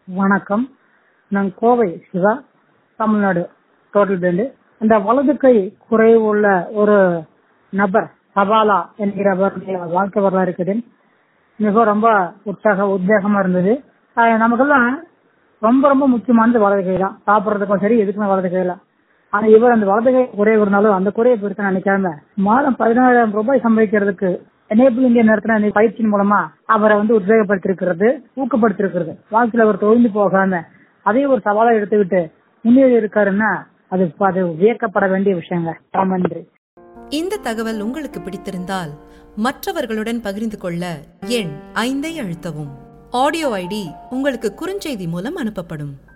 வணக்கம் நான் Kovai Siva Tamil Nadu total band இந்த வலது கை குறைவு உள்ள ஒரு நபர் சபாலா என்கிறவருடைய வாழ்க்கை வரலாறு இருக்குது மிக ரொம்ப உற்சாக உத்வேகமா இருந்தது ஆஹ் நமக்கெல்லாம் ரொம்ப ரொம்ப முக்கியமானது வலது கை தான் சாப்பிடுறதுக்கும் சரி எதுக்குமே வலது கை தான் ஆனா இவர் அந்த வலது கை குறைய இருந்தாலும் அந்த குறைய பெருசா நினைக்காம மாதம் பதினாயிரம் ரூபாய் சம்பாதிக்கிறதுக்கு எனேபிள் இந்தியா நடத்தின பயிற்சியின் மூலமா அவரை வந்து உத்வேகப்படுத்திருக்கிறது ஊக்கப்படுத்திருக்கிறது வாழ்க்கையில அவர் தொழிந்து போகாம அதையும் ஒரு சவாலா எடுத்துக்கிட்டு முன்னேறி இருக்காருன்னா அது அது வியக்கப்பட வேண்டிய விஷயங்க ரொம்ப நன்றி இந்த தகவல் உங்களுக்கு பிடித்திருந்தால் மற்றவர்களுடன் பகிர்ந்து கொள்ள எண் ஐந்தை அழுத்தவும் ஆடியோ ஐடி உங்களுக்கு குறுஞ்செய்தி மூலம் அனுப்பப்படும்